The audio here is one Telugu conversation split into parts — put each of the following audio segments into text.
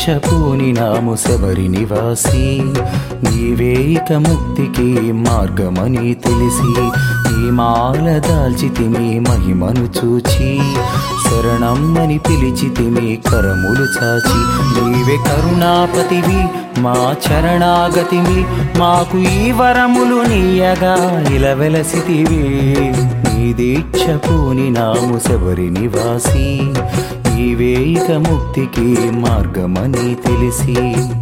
దీక్షపూని నాము శబరి నివాసి నీవే ఇక ముక్తికి మార్గమని తెలిసి ఈ మాల దాల్చితిమి మహిమను చూచి శరణమ్మని పిలిచితిమి కరములు చాచి నీవే కరుణాపతివి మా చరణాగతివి మాకు ఈ వరములు నీయగా ఇలవెలసితివి నీ దీక్ష పూని నాము శబరి నివాసి నీవే ఇక ముక్తికి మార్గమని తెలిసి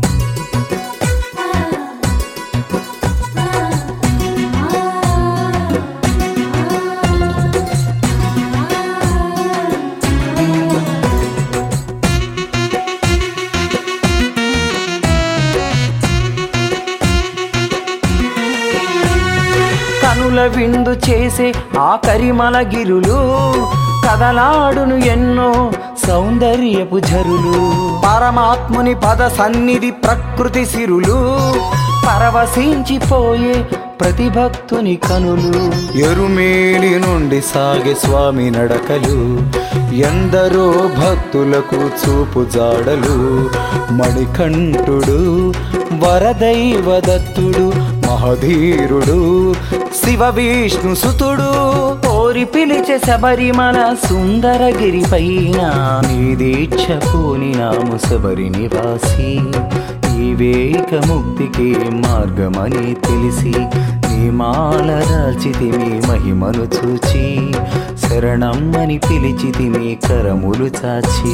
కనుల విందు చేసే ఆ కరిమల గిరులు కదలాడును ఎన్నో సౌందర్యపు జరులు పరమాత్ముని పద సన్నిధి ప్రకృతి సిరులు పరవశించిపోయే ప్రతి భక్తుని కనులు ఎరుమేలి నుండి సాగే స్వామి నడకలు ఎందరో భక్తులకు చూపు జాడలు మణికంఠుడు వరదైవదత్తుడు మహధీరుడు శివ విష్ణు సుతుడు కోరి పిలిచే శబరిమల సుందరగిరి పైన నీ దీక్ష పూని నాము శబరి నివాసి నీవేక ముక్తికి మార్గమని తెలిసి నీ మాల దాల్చితిమి మహిమను చూచి శరణమ్మని పిలిచితిమి కరములు చాచి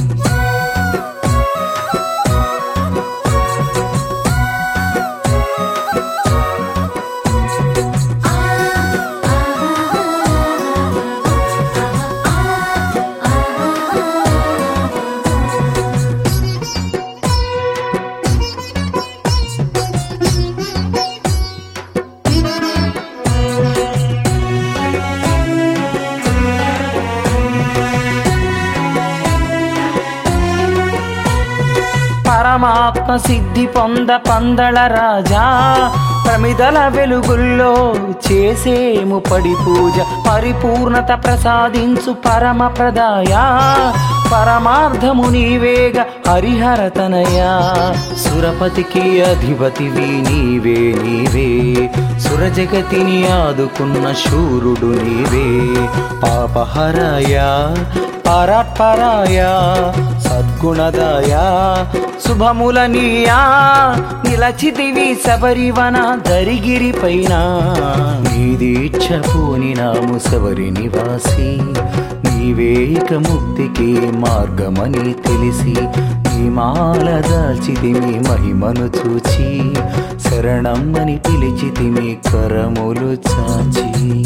పరమాత్మ సిద్ధి పొంద పందళ రాజా ప్రమిదల వెలుగుల్లో చేసేము పడి పూజ పరిపూర్ణత ప్రసాదించు పరమ ప్రదాయ పరమార్థము నీవేగ హరిహర తనయా సురపతికి అధిపతివి నీవే నీవే సురజగతిని ఆదుకున్న శూరుడు నీవే పాపహరాయా పరపరాయా సద్గుణదాయా శుభముల నీయా నిలచితివి శబరివన దరిగిరి పైన నీ దీక్ష పూని నాము శబరి నివాసి నీవేక ముక్తికి మార్గమని తెలిసి నీ మాల దాల్చితిమి మహిమను చూచి శరణమ్మని పిలిచితిమి కరములు చాచి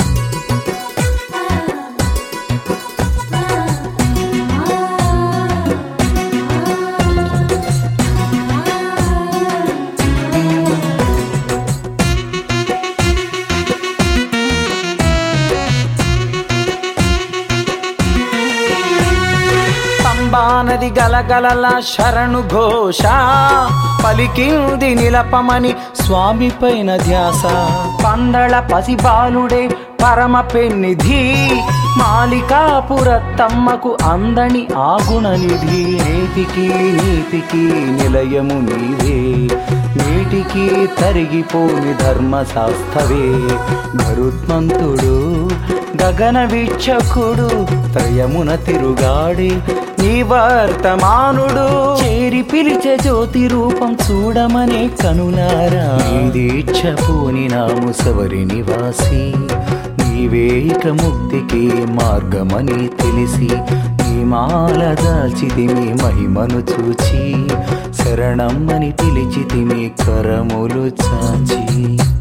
పంబానది గలగలల శరణు ఘోష పలికింది నిలపమని స్వామి పైన ధ్యాస పందళ పసిబాలుడే పరమ పెన్నిధి మాలికాపురత్తమ్మకు అందని ఆగుణనిధి నేటికి నీతికి నిలయము నీవే నేటికి తరిగిపోని ధర్మశాస్త్రవే గరుత్మంతుడు గగన వీక్షకుడు త్రయమున తిరుగాడి నీ వర్తమానుడు చేరి పిలిచే జ్యోతి రూపం చూడమనే కనులారా నీ దీక్ష పూని నాము సవరి నివాసి నీవేక ముక్తికి మార్గమని తెలిసి నీ మాల దాల్చితిమి మహిమను చూచి శరణమ్మని పిలిచితిమి కరములు చాచి